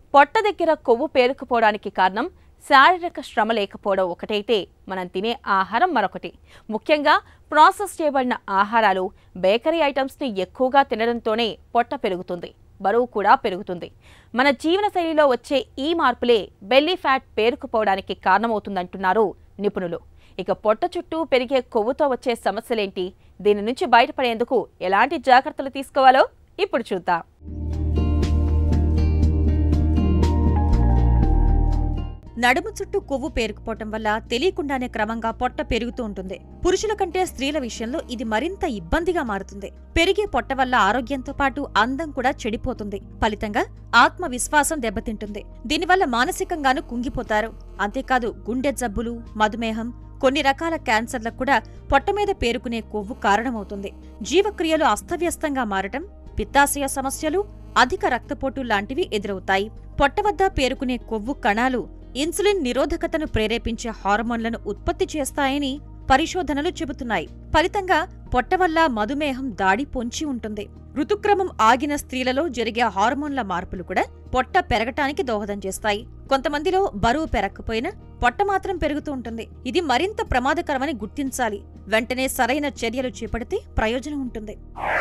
పొట్ట దగ్గర కొవ్వు పేరుకుపోవడానికి కారణం శారీరక శ్రమ లేకపోవడం ఒకటైతే మనం తినే ఆహారం మరొకటి ముఖ్యంగా ప్రాసెస్ చేయబడిన ఆహారాలు బేకరీ ఐటమ్స్ని ఎక్కువగా తినడంతోనే పొట్ట పెరుగుతుంది బరువు కూడా పెరుగుతుంది మన జీవనశైలిలో వచ్చే ఈ మార్పులే బెల్లీ ఫ్యాట్ పేరుకుపోవడానికి కారణమవుతుందంటున్నారు నిపుణులు ఇక పొట్ట చుట్టూ పెరిగే కొవ్వుతో వచ్చే సమస్యలేంటి దీని నుంచి బయటపడేందుకు ఎలాంటి జాగ్రత్తలు తీసుకోవాలో ఇప్పుడు చూద్దాం నడుము చుట్టూ కొవ్వు పేరుకుపోవటం వల్ల తెలియకుండానే క్రమంగా పొట్ట పెరుగుతూ ఉంటుంది పురుషుల కంటే స్త్రీల విషయంలో ఇది మరింత ఇబ్బందిగా మారుతుంది పెరిగే పొట్ట వల్ల ఆరోగ్యంతో పాటు అందం కూడా చెడిపోతుంది ఫలితంగా ఆత్మవిశ్వాసం దెబ్బతింటుంది దీనివల్ల మానసికంగానూ కుంగిపోతారు అంతేకాదు గుండె జబ్బులు మధుమేహం కొన్ని రకాల క్యాన్సర్లకు కూడా పొట్ట మీద పేరుకునే కొవ్వు కారణమవుతుంది జీవక్రియలు అస్తవ్యస్తంగా మారటం పిత్తాశయ సమస్యలు అధిక రక్తపోటు లాంటివి ఎదురవుతాయి పొట్ట వద్ద పేరుకునే కొవ్వు కణాలు ఇన్సులిన్ నిరోధకతను ప్రేరేపించే హార్మోన్లను ఉత్పత్తి చేస్తాయని పరిశోధనలు చెబుతున్నాయి ఫలితంగా పొట్ట వల్ల మధుమేహం దాడి పొంచి ఉంటుంది ఋతుక్రమం ఆగిన స్త్రీలలో జరిగే హార్మోన్ల మార్పులు కూడా పొట్ట పెరగటానికి దోహదం చేస్తాయి కొంతమందిలో బరువు పెరగకపోయినా పొట్ట మాత్రం పెరుగుతూ ఉంటుంది ఇది మరింత ప్రమాదకరమని గుర్తించాలి వెంటనే సరైన చర్యలు చేపడితే ప్రయోజనం ఉంటుంది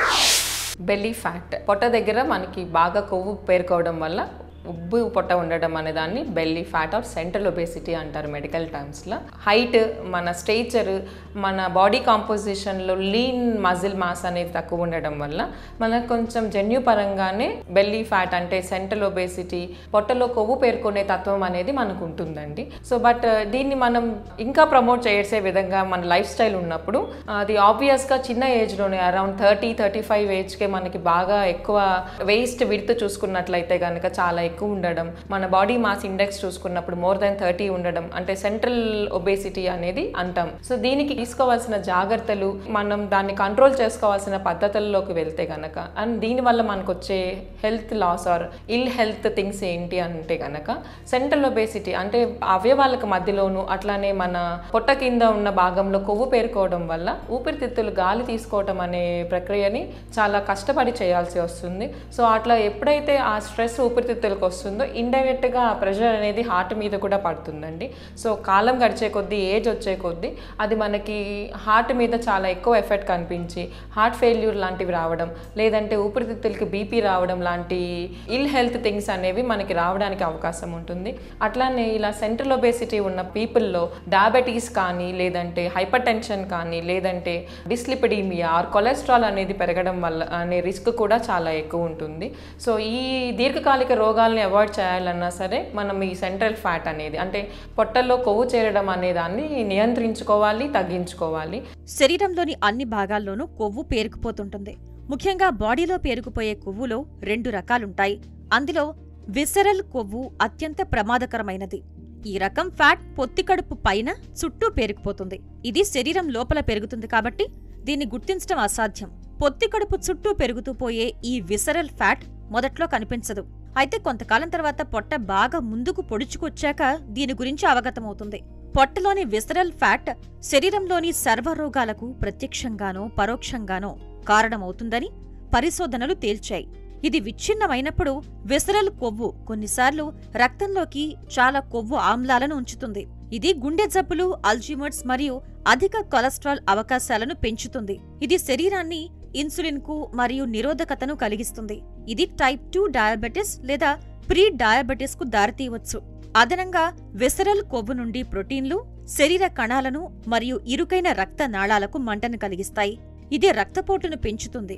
బెల్లీ ఫ్యాట్ పొట్ట దగ్గర మనకి బాగా కొవ్వు పేరుకోవడం వల్ల ఉబ్బు పొట్ట ఉండడం అనే దాన్ని belly fat or central obesity అంటారు మెడికల్ టర్మ్స్లో హైట్ మన స్టేచర్ మన బాడీ కాంపోజిషన్లో లీన్ మజిల్ మాస్ అనేది తక్కువ ఉండడం వల్ల మనకు కొంచెం జన్యు పరంగానే బెల్లీ ఫ్యాట్ అంటే సెంట్రల్ ఒబేసిటీ పొట్టలో కొవ్వు పేర్కొనే తత్వం అనేది మనకు ఉంటుందండి సో బట్ దీన్ని మనం ఇంకా ప్రమోట్ చేసే విధంగా మన లైఫ్ స్టైల్ ఉన్నప్పుడు అది ఆబ్వియస్గా చిన్న ఏజ్లోనే అరౌండ్ థర్టీ థర్టీ ఫైవ్ ఏజ్కే మనకి బాగా ఎక్కువ వేస్ట్ విడ్త్ చూసుకున్నట్లయితే కనుక చాలా ఎక్కువ ఉండడం మన బాడీ మాస్ ఇండెక్స్ చూసుకున్నప్పుడు మోర్ దాన్ థర్టీ ఉండడం అంటే సెంట్రల్ ఒబేసిటీ అనేది అంటాం సో దీనికి తీసుకోవాల్సిన జాగ్రత్తలు మనం దాన్ని కంట్రోల్ చేసుకోవాల్సిన పద్ధతుల్లోకి వెళ్తే కనుక అండ్ దీనివల్ల మనకు వచ్చే health loss or ill health things ఏంటి అంటే కనుక సెంట్రల్ ఒబేసిటీ అంటే అవయవాలకు మధ్యలోను అట్లానే మన పొట్ట కింద ఉన్న భాగంలో కొవ్వు పేరుకోవడం వల్ల ఊపిరితిత్తులు గాలి తీసుకోవటం అనే ప్రక్రియని చాలా కష్టపడి చేయాల్సి వస్తుంది సో అట్లా ఎప్పుడైతే ఆ స్ట్రెస్ ఊపిరితిత్తులకు వస్తుందో ఇండైరెక్ట్గా ఆ ప్రెషర్ అనేది హార్ట్ మీద కూడా పడుతుందండి సో కాలం గడిచే కొద్దీ ఏజ్ వచ్చే కొద్దీ అది మనకి హార్ట్ మీద చాలా ఎక్కువ ఎఫెక్ట్ కనిపించి హార్ట్ ఫెయిల్యూర్ లాంటివి రావడం లేదంటే ఊపిరితిత్తులకి బీపీ రావడం లాంటి ఇల్ హెల్త్ థింగ్స్ అనేవి మనకి రావడానికి అవకాశం ఉంటుంది అట్లానే ఇలా సెంట్రల్ ఒబేసిటీ ఉన్న పీపుల్లో డయాబెటీస్ కానీ లేదంటే హైపర్ టెన్షన్ కానీ లేదంటే డిస్లిపిడీమియా ఆర్ కొలెస్ట్రాల్ అనేది పెరగడం వల్ల అనే రిస్క్ కూడా చాలా ఎక్కువ ఉంటుంది సో ఈ దీర్ఘకాలిక రోగాల్ని అవాయిడ్ చేయాలన్నా సరే మనం ఈ సెంట్రల్ ఫ్యాట్ అనేది అంటే పొట్టల్లో కొవ్వు చేరడం అనే దాన్ని నియంత్రించుకోవాలి తగ్గించుకోవాలి శరీరంలోని అన్ని భాగాల్లోనూ కొవ్వు పేరుకుపోతుంటుంది ముఖ్యంగా బాడీలో పేరుకుపోయే కొవ్వులో రెండు రకాలుంటాయి అందులో విసరల్ కొవ్వు అత్యంత ప్రమాదకరమైనది ఈ రకం ఫ్యాట్ పొత్తికడుపు పైన చుట్టూ పేరుకుపోతుంది ఇది శరీరం లోపల పెరుగుతుంది కాబట్టి దీన్ని గుర్తించడం అసాధ్యం పొత్తికడుపు చుట్టూ పెరుగుతూ పోయే ఈ విసరల్ ఫ్యాట్ మొదట్లో కనిపించదు అయితే కొంతకాలం తర్వాత పొట్ట బాగా ముందుకు పొడుచుకొచ్చాక దీని గురించి అవగతమవుతుంది పొట్టలోని విసరల్ ఫ్యాట్ శరీరంలోని సర్వరోగాలకు ప్రత్యక్షంగానో పరోక్షంగానో కారణమవుతుందని పరిశోధనలు తేల్చాయి ఇది విచ్ఛిన్నమైనప్పుడు విసరల్ కొవ్వు కొన్నిసార్లు రక్తంలోకి చాలా కొవ్వు ఆమ్లాలను ఉంచుతుంది ఇది గుండె జబ్బులు అల్జీమర్స్ మరియు అధిక కొలెస్ట్రాల్ అవకాశాలను పెంచుతుంది ఇది శరీరాన్ని ఇన్సులిన్ కు మరియు నిరోధకతను కలిగిస్తుంది ఇది టైప్ టూ డయాబెటిస్ లేదా ప్రీ డయాబెటిస్ కు దారితీయవచ్చు అదనంగా విసరల్ కొవ్వు నుండి ప్రోటీన్లు శరీర కణాలను మరియు ఇరుకైన రక్త నాళాలకు మంటను కలిగిస్తాయి ఇది రక్తపోటును పెంచుతుంది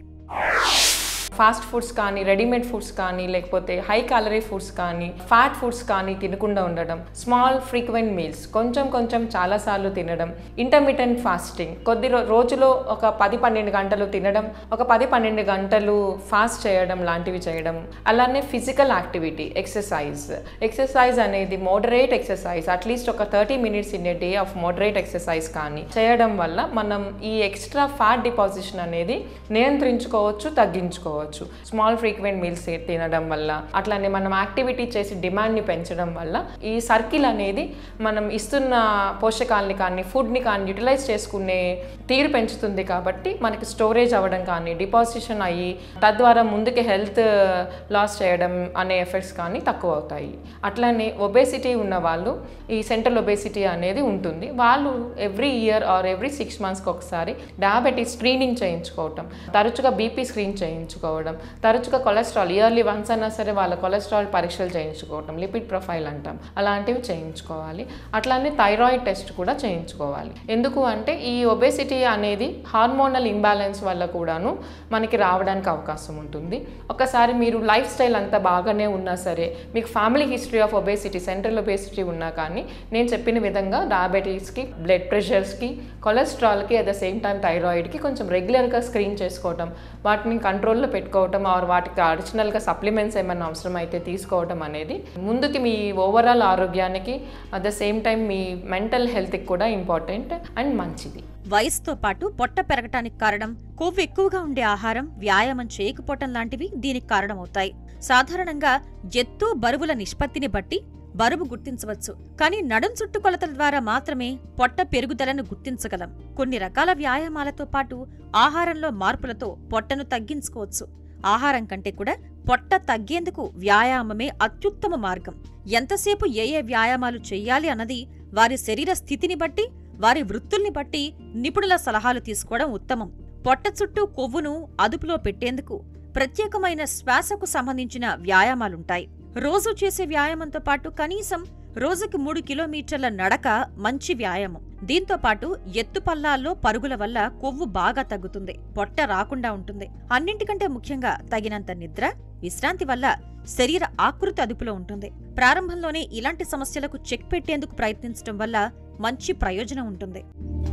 ఫాస్ట్ ఫుడ్స్ కానీ రెడీమేడ్ ఫుడ్స్ కానీ లేకపోతే హై క్యాలరీ ఫుడ్స్ కానీ ఫ్యాట్ ఫుడ్స్ కానీ తినకుండా ఉండడం స్మాల్ ఫ్రీక్వెంట్ మీల్స్ కొంచెం కొంచెం చాలాసార్లు తినడం ఇంటర్మీడియట్ ఫాస్టింగ్ కొద్ది రో- రోజులో ఒక పది పన్నెండు గంటలు తినడం ఒక పది పన్నెండు గంటలు ఫాస్ట్ చేయడం లాంటివి చేయడం అలానే ఫిజికల్ యాక్టివిటీ ఎక్సర్సైజ్ ఎక్సర్సైజ్ అనేది మోడరేట్ ఎక్సర్సైజ్ అట్లీస్ట్ ఒక thirty minutes in a day of moderate exercise కానీ చేయడం వల్ల మనం ఈ ఎక్స్ట్రా ఫ్యాట్ డిపాజిషన్ అనేది నియంత్రించుకోవచ్చు తగ్గించుకోవచ్చు తగ్గించుకోవచ్చు స్మాల్ ఫ్రీక్వెంట్ మీల్స్ తినడం వల్ల అట్లానే మనం యాక్టివిటీ చేసి డిమాండ్ని పెంచడం వల్ల ఈ సర్కిల్ అనేది మనం ఇస్తున్న పోషకాలని కానీ ఫుడ్ని కానీ యూటిలైజ్ చేసుకునే తీరు పెంచుతుంది కాబట్టి మనకి స్టోరేజ్ అవ్వడం కానీ డిపాజిషన్ అయ్యి తద్వారా ముందుకి హెల్త్ లాస్ చేయడం అనే ఎఫెక్ట్స్ కానీ తక్కువ అవుతాయి అట్లానే ఒబేసిటీ ఉన్న వాళ్ళు ఈ సెంట్రల్ ఒబేసిటీ అనేది ఉంటుంది వాళ్ళు every year or every six మంత్స్కి ఒకసారి డయాబెటీస్ స్క్రీనింగ్ చేయించుకోవటం తరచుగా బీపీ స్క్రీన్ చేయించుకోవడం తరచుగా కొలెస్ట్రాల్ ఇయర్లీ వన్స్ అయినా సరే వాళ్ళ కొలెస్ట్రాల్ పరీక్షలు చేయించుకోవటం లిపిడ్ ప్రొఫైల్ అంటాం అలాంటివి చేయించుకోవాలి అట్లానే థైరాయిడ్ టెస్ట్ కూడా చేయించుకోవాలి ఎందుకు అంటే ఈ ఒబేసిటీ అనేది హార్మోనల్ ఇంబ్యాలెన్స్ వల్ల కూడాను మనకి రావడానికి అవకాశం ఉంటుంది ఒకసారి మీరు లైఫ్ స్టైల్ అంతా బాగానే ఉన్నా సరే మీకు family history of obesity central obesity ఉన్నా కానీ నేను చెప్పిన విధంగా డయాబెటీస్కి బ్లడ్ ప్రెషర్స్కి కొలెస్ట్రాల్కి అట్ ద సేమ్ టైం థైరాయిడ్కి కొంచెం రెగ్యులర్గా స్క్రీన్ చేసుకోవటం వాటిని కంట్రోల్లో పెట్టుకోవటం ఆర్ వాటికి అడిషనల్గా సప్లిమెంట్స్ ఏమైనా అవసరం అయితే తీసుకోవటం అనేది ముందుకి మీ ఓవరాల్ ఆరోగ్యానికి అట్ ద సేమ్ టైం మీ మెంటల్ హెల్త్కి కూడా ఇంపార్టెంట్ అండ్ మంచిది వయసుతో పాటు పొట్ట పెరగటానికి కారణం కొవ్వు ఎక్కువగా ఉండే ఆహారం వ్యాయామం చేయకపోవటం లాంటివి దీనికి కారణమవుతాయి సాధారణంగా ఎత్తు బరువుల నిష్పత్తిని బట్టి బరువు గుర్తించవచ్చు కానీ నడుం చుట్టుకొలతల ద్వారా మాత్రమే పొట్ట పెరుగుదలను గుర్తించగలం కొన్ని రకాల వ్యాయామాలతో పాటు ఆహారంలో మార్పులతో పొట్టను తగ్గించుకోవచ్చు ఆహారం కంటే కూడా పొట్ట తగ్గేందుకు వ్యాయామమే అత్యుత్తమ మార్గం ఎంతసేపు ఏ ఏ వ్యాయామాలు చెయ్యాలి అన్నది వారి శరీర స్థితిని బట్టి వారి వృత్తుల్ని బట్టి నిపుణుల సలహాలు తీసుకోవడం ఉత్తమం పొట్ట చుట్టూ కొవ్వును అదుపులో పెట్టేందుకు ప్రత్యేకమైన శ్వాసకు సంబంధించిన వ్యాయామాలుంటాయి రోజు చేసే వ్యాయామంతో పాటు కనీసం రోజుకి మూడు కిలోమీటర్ల నడక మంచి వ్యాయామం దీంతో పాటు ఎత్తుపల్లాల్లో పరుగుల వల్ల కొవ్వు బాగా తగ్గుతుంది పొట్ట రాకుండా ఉంటుంది అన్నింటికంటే ముఖ్యంగా తగినంత నిద్ర విశ్రాంతి వల్ల శరీర ఆకృతి అదుపులో ఉంటుంది ప్రారంభంలోనే ఇలాంటి సమస్యలకు చెక్ పెట్టేందుకు ప్రయత్నించడం వల్ల మంచి ప్రయోజనం ఉంటుంది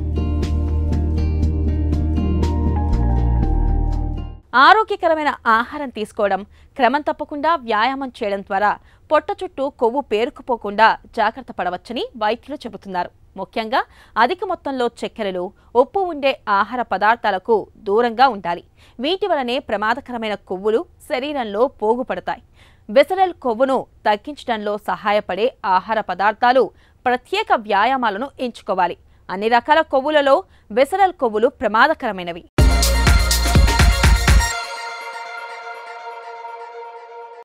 ఆరోగ్యకరమైన ఆహారం తీసుకోవడం క్రమం తప్పకుండా వ్యాయామం చేయడం ద్వారా పొట్ట చుట్టూ కొవ్వు పేరుకుపోకుండా జాగ్రత్త పడవచ్చని వైద్యులు చెబుతున్నారు ముఖ్యంగా అధిక మొత్తంలో చక్కెరలు ఉప్పు ఉండే ఆహార పదార్థాలకు దూరంగా ఉండాలి వీటి వలనే ప్రమాదకరమైన కొవ్వులు శరీరంలో పోగుపడతాయి విసరల్ కొవ్వును తగ్గించడంలో సహాయపడే ఆహార పదార్థాలు ప్రత్యేక వ్యాయామాలను ఎంచుకోవాలి అన్ని రకాల కొవ్వులలో విసరల్ కొవ్వులు ప్రమాదకరమైనవి